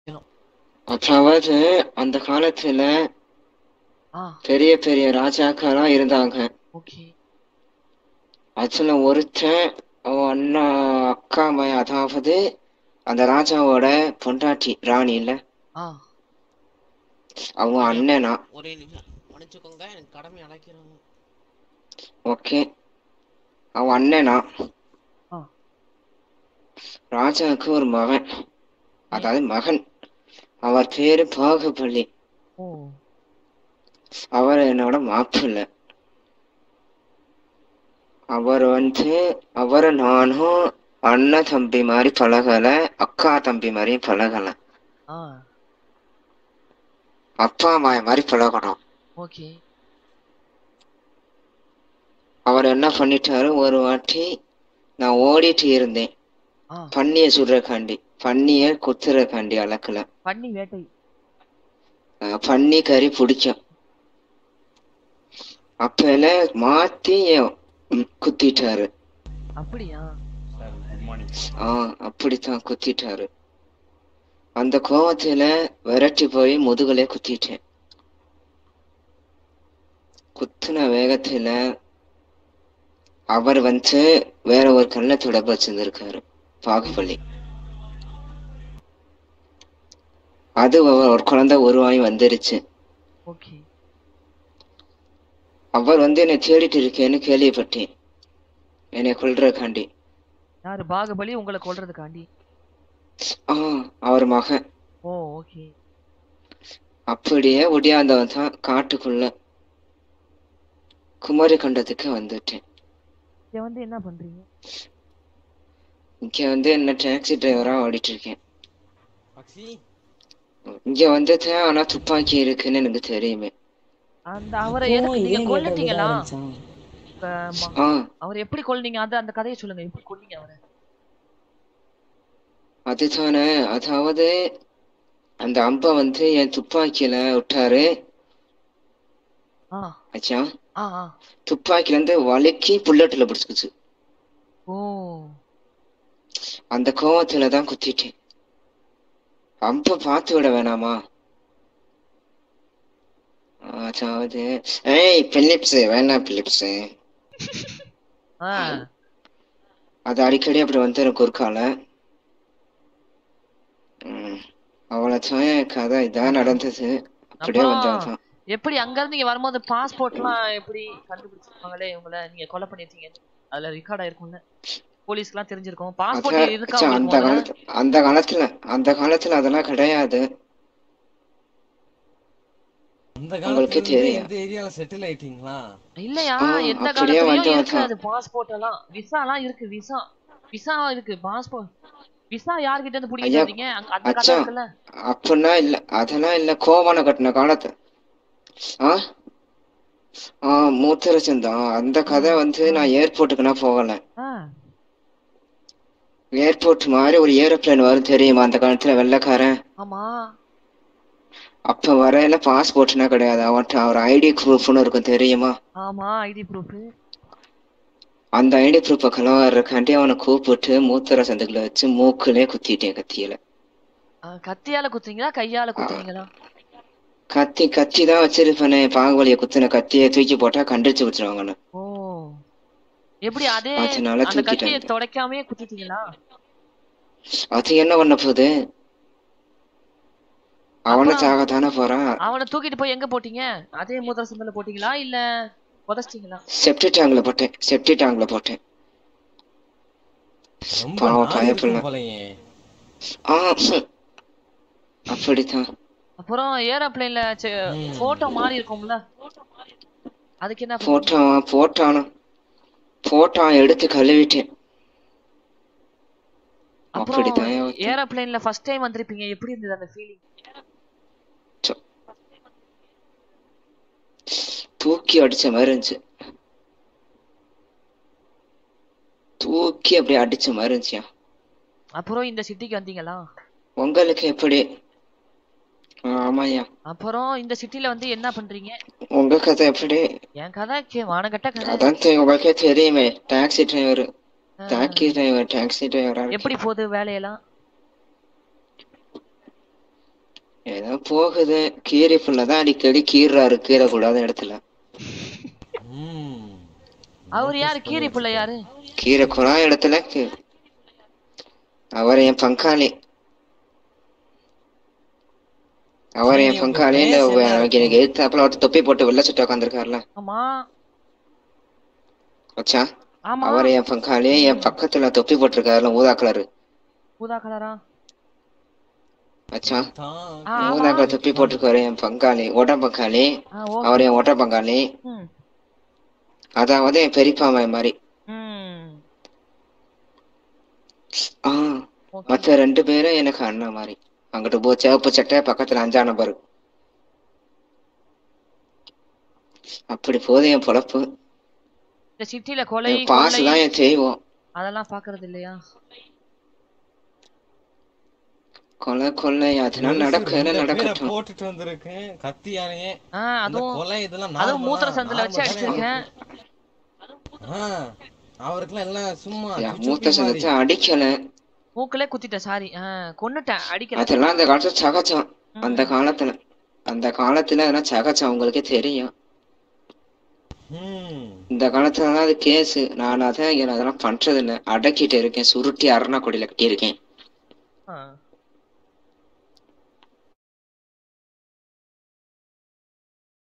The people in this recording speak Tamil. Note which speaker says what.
Speaker 1: அதாவது அந்த காலத்துல
Speaker 2: ஆ
Speaker 1: பெரிய பெரிய ராஜாக்கள்லாம் இருந்தாங்க
Speaker 2: ஓகே
Speaker 1: அதுல ஒருத்தன் அவன் அண்ணா அக்கா மகன் அதாவது அந்த ராஜாவோட பொண்டாட்டி ராணி இல்ல
Speaker 2: ஆ
Speaker 1: அவன் அண்ணனா
Speaker 2: ஒரே நிமிஷம் மன்னிச்சுக்கோங்க எனக்கு கடமை அழைக்கிறாங்க
Speaker 1: ஓகே அவன் அண்ணனா
Speaker 2: ஆ.
Speaker 1: ராஜாவுக்கு ஒரு மகன் அதாவது மகன் அவர் பேரு பாகுபலி
Speaker 2: ஓ
Speaker 1: அவர் என்னோட மாப்பிள்ளை அவர் வந்து அவரு நானும் அண்ணன் தம்பி மாதிரி பழகல அக்கா தம்பி மாதிரியும் பழகல
Speaker 2: ஆ
Speaker 1: அப்பா அம்மா மாதிரி பழகணும்
Speaker 2: ஓகே
Speaker 1: அவர் என்ன பண்ணிட்டாரு ஒரு வாட்டி நான் ஓடிட்டு இருந்தேன்
Speaker 2: ஆ
Speaker 1: பன்னிய சுடுறக்காண்டி பன்னிய குத்துறக்காண்டி அளக்குல
Speaker 2: பண்ணி வேட்டை
Speaker 1: அஹ் பன்னி கறி பிடிக்கும் அப்பல மாத்தி ம், குத்திட்டாரு
Speaker 2: அப்படியா
Speaker 3: சார் குட் மார்னிங்
Speaker 1: ஆ அப்படித்தான் குத்திட்டாரு அந்த கோவத்துல விரட்டி போய் முதுகுலே குத்திட்டேன் குத்துன வேகத்துல அவர் வந்து வேற ஒரு கண்ணை தொடர்பு வச்சிருந்திருக்காரு பாகுபலி அது ஒரு ஒரு குழந்தை உருவாகி வந்துருச்சு
Speaker 2: ஓகே
Speaker 1: அவர் வந்து என்னை தேடிட்டு இருக்கேன்னு கேள்விப்பட்டேன் என்னை கொல்றதுக்காண்டி
Speaker 2: யாரு பாகுபலி உங்களை கொல்றதுக்காண்டி
Speaker 1: ஆ அவர் மகன்
Speaker 2: ஓ ஓகே
Speaker 1: அப்படியே ஒடியாந்தவன் தான் காட்டுக்குள்ள குமரி கண்டத்துக்கு வந்துட்டேன்
Speaker 2: இங்க வந்து என்ன பண்றீங்க
Speaker 1: இங்க வந்து என்ன டாக்ஸி டிரைவரா ஓடிட்டு இருக்கேன்
Speaker 3: அக்ஷி
Speaker 1: இங்க வந்துட்டு ஆனா துப்பாக்கி இருக்குன்னு எனக்கு தெரியுமே
Speaker 2: அந்த அவரை எதுக்கு நீங்க கொல்லிட்டீங்களா இப்ப ம-
Speaker 1: ஆ
Speaker 2: அவர் எப்படி கொல்லுனீங்க அந்த அந்த கதையை சொல்லுங்க எப்படி கொன்னீங்க அவரை
Speaker 1: அதுதானே அதாவது அந்த அம்பை வந்து என் துப்பாக்கியில விட்டாரு
Speaker 2: ஆ
Speaker 1: ஆச்சா
Speaker 2: ஆ ஆ
Speaker 1: துப்பாக்கில இருந்து வழுக்கி புல்லட்ல பிடிச்சுக்குச்சு
Speaker 2: ஓ
Speaker 1: அந்த கோவத்துல தான் குத்திட்டேன் அம்பை பார்த்து விட வேணாமா அதாவது ஏய் பிலிப்ஸ் வேணாம் பிலிப்ஸ்
Speaker 2: ஆ
Speaker 1: அது அடிக்கடி அப்படி வந்துடும் குறுக்கால ம், அவ்வளவுதான் என் கதை இதான் நடந்தது அப்படியே
Speaker 2: அப்புறம்
Speaker 1: வந்தாதான்
Speaker 2: எப்படி அங்க இருந்து இங்க வரும்போது பாஸ்போர்ட்லாம் எப்படி கண்டுபிடிச்சிருப்பாங்களே உங்களை நீங்க கொலை பண்ணிருக்கீங்க அதுல ரெக்கார்ட் ஆயிருக்கும்ல போலீஸ்க்குலாம் தெரிஞ்சிருக்கும்
Speaker 1: அதான்
Speaker 2: பாஸ்போர்ட் இருக்கா
Speaker 1: ச்சே, அந்த
Speaker 2: உங்களுக்கு முதல்ல?
Speaker 1: காலத்து அந்த காலத்துல அந்த காலத்துல அதெல்லாம் கிடையாது
Speaker 3: அந்த
Speaker 1: உங்களுக்கு
Speaker 3: காலத்துல
Speaker 1: தெரியும்.
Speaker 3: இந்த ஏரியால செட்டில் ஆயிட்டீங்களா
Speaker 2: இல்லையா
Speaker 1: ஆ,
Speaker 2: எந்த
Speaker 1: அப்படியே
Speaker 2: காலத்துலயும்
Speaker 1: வந்து
Speaker 2: இருக்காது பாஸ்போர்ட் எல்லாம் விசா எல்லாம் இருக்கு விசா விசா இருக்கு பாஸ்போர்ட் விசா யார்கிட்ட இருந்து பிடிக்கிட்டு
Speaker 1: ஐயா,
Speaker 2: வந்தீங்க அங்க- அந்த கதை
Speaker 1: அச்சா.
Speaker 2: இருக்குல்ல
Speaker 1: அப்படின்னா இல்ல அதெல்லாம் இல்ல கோவணம் கட்டின காலத்து ஆ ஆ மூத்தரசன் தான் அந்த கதை வந்து நான் ஏர்போர்ட்டுக்குனா போகல
Speaker 2: ஆ
Speaker 1: ஏர்போர்ட் மாதிரி ஒரு ஏரோப்ளேன் வரும் தெரியுமா அந்த காலத்துல வெள்ளைக்காரன்
Speaker 2: ஆமா
Speaker 1: அப்ப வரையில பாஸ்போர்ட்னா கிடையாது அவன்கிட்ட அவர் ஐடி ப்ரூஃப்னு இருக்கும் தெரியுமா
Speaker 2: ஆமா ஐடி ப்ரூஃப்
Speaker 1: அந்த ஐடி ப்ரூஃபை கலவாடுறக்காண்டி அவனை கூப்பிட்டு மூத்தர சந்துக்குள்ள வச்சு மூக்குலயே குத்திட்டேன் கத்தியில
Speaker 2: கத்தியால குத்துறீங்களா கையால குத்துறீங்களா
Speaker 1: கத்தி கத்தி தான் வச்சிருப்பேனே பாகுபலிய குத்துன கத்தியை தூக்கி போட்டா கண்டிச்சு விட்டுருவாங்கன்னு
Speaker 2: ஓ எப்படி அதே
Speaker 1: அதனால
Speaker 2: அந்த கத்தியை
Speaker 1: தூக்கிட்டாங்க
Speaker 2: துடைக்காமயே குத்திட்டீங்களா
Speaker 1: அது என்ன பண்ண போகுது அவனை
Speaker 2: அப்புறம்
Speaker 1: சாக தானே போறான்
Speaker 2: அவனை தூக்கிட்டு போய் எங்க போட்டீங்க அதே முதல சந்தல போட்டீங்களா இல்ல புதைச்சிட்டீங்களா
Speaker 1: செப்டி டேங்க்ல போட்டேன் செப்டி டேங்க்ல போட்டேன்
Speaker 3: ரொம்ப
Speaker 1: பாவம்
Speaker 3: நாள்
Speaker 1: பயப்பில்ல
Speaker 3: இருக்கும் போலயே
Speaker 1: ஆ ஹம். அப்படித்தான்
Speaker 2: அப்புறம் ஏரோப்ளேன்ல
Speaker 3: ம்.
Speaker 2: போட்டோ மாறி இருக்கும்ல அதுக்கு என்ன பண்ணீங்க
Speaker 1: போட்டோ போட்டானு போட்டோ எடுத்து கழுவிட்டேன்
Speaker 2: அப்புறம்
Speaker 1: அப்படித்தான் ஏன்
Speaker 2: ஏரோப்ளேன்ல ஃபர்ஸ்ட் டைம் வந்திருப்பீங்க எப்படி இருந்தது அந்த ஃபீலிங்
Speaker 1: தூக்கி அடிச்ச மாதிரி இருந்துச்சு தூக்கி அப்படியே அடிச்ச மாதிரி இருந்துச்சியா
Speaker 2: அப்புறம் இந்த சிட்டிக்கு வந்தீங்களா
Speaker 1: உங்களுக்கு எப்படி ஆ, ஆமாய்யா
Speaker 2: அப்புறம் இந்த சிட்டில வந்து என்ன பண்றீங்க
Speaker 1: உங்க கதை எப்படி
Speaker 2: என் கதை கே வானகட்ட கதை
Speaker 1: அதான் தெ- உங்களுக்கே தெரியுமே டாக்ஸி டிரைவர்
Speaker 2: ஆ,
Speaker 1: டாக்ஸி டிரைவர் டாக்ஸி டிரைவரா
Speaker 2: எப்படி போகுது வேலையெல்லாம்
Speaker 1: ஏதோ போகுது கீரை புள்ள தான் அடிக்கடி கீறாரு கீரை கூடாத இடத்துல
Speaker 3: ம்.
Speaker 2: அவர் யாரு கீரி புள்ள யாரு
Speaker 1: கீரை குறா இடத்துல கீ- அவர் என் பங்காளி அவர் என்
Speaker 3: சரி,
Speaker 1: பங்காளி
Speaker 3: உங்க
Speaker 1: இந்த
Speaker 3: பேர் என்ன
Speaker 1: எனக்கு எனக்கு எதிர்த்தாப்புல ஒருத்தர் தொப்பி போட்டு வெள்ள சுட்டு உட்காந்துருக்காருல
Speaker 2: ஆமா
Speaker 1: வச்சா
Speaker 2: ஆமா
Speaker 1: அவர் என் பங்காளி என் பக்கத்துல தொப்பி போட்டிருக்காருல ஊதா கலரு
Speaker 2: ஊதா கலரா
Speaker 1: வச்சா
Speaker 3: தான்
Speaker 2: ஆ, ஆமா
Speaker 1: ஊதா கலர் தொப்பி போட்டிருக்காரு என் பங்காளி ஒட பங்காளி
Speaker 2: ஆ, ஓ
Speaker 1: அவர் என் ஒட்ட பங்காளி
Speaker 2: ம்
Speaker 1: அதாவது என் பெரியப்பா மகன் மாதிரி
Speaker 2: ம்
Speaker 1: ஆ
Speaker 2: ஓகே
Speaker 1: மத்த ரெண்டு பேரும் எனக்கு அண்ணன் மாதிரி அங்கிட்டு போ சிவப்பு சட்டை பக்கத்துல அஞ்சா நம்பர் அப்படி போகுது என் பொழப்பு
Speaker 2: இந்த சிட்டில கொலை
Speaker 1: என் பாசு
Speaker 2: கொள்ளை
Speaker 1: தான் என் தெய்வம்
Speaker 2: அதெல்லாம் பாக்குறது இல்லையா
Speaker 1: கொலை கொள்ளை அதெல்லாம்
Speaker 3: ஒரு
Speaker 1: நடக்கல
Speaker 3: ரெண்டு பேரை
Speaker 1: நடக்கட்டும்
Speaker 3: போட்டுட்டு வந்திருக்கேன் கத்தியாலேயே
Speaker 2: ஆ
Speaker 3: இந்த
Speaker 2: அதுவும்
Speaker 3: கொலை இதெல்லாம்
Speaker 2: அதுவும்
Speaker 3: normal
Speaker 2: மூத்திர
Speaker 3: தான்.
Speaker 2: சந்தில வச்சு
Speaker 3: normal தானே?
Speaker 2: அடிச்சிருக்கேன்
Speaker 3: ஆ, அவருக்கெல்லாம் எல்லாம் சும்மா
Speaker 1: என்
Speaker 3: சுச்சு
Speaker 1: மூத்த
Speaker 3: மாதிரி.
Speaker 1: சந்தத்தை அடிக்கல
Speaker 2: மூக்கிலே குத்திட்டேன் சாரி கொன்னுட்டேன் அடிக்கல
Speaker 1: அதெல்லாம் அந்த காலத்துல சகஜம் அந்த காலத்துல அந்த காலத்துல அதெல்லாம் சகஜம் உங்களுக்கே தெரியும்
Speaker 3: ம்.
Speaker 1: இந்த காலத்துலலாம் அது கேஸ் நான் அதான் அதெல்லாம் பண்றது இல்ல அடக்கிட்டு இருக்கேன் சுருட்டி அரணா கொடியில கட்டியிருக்கேன்
Speaker 2: ஆ.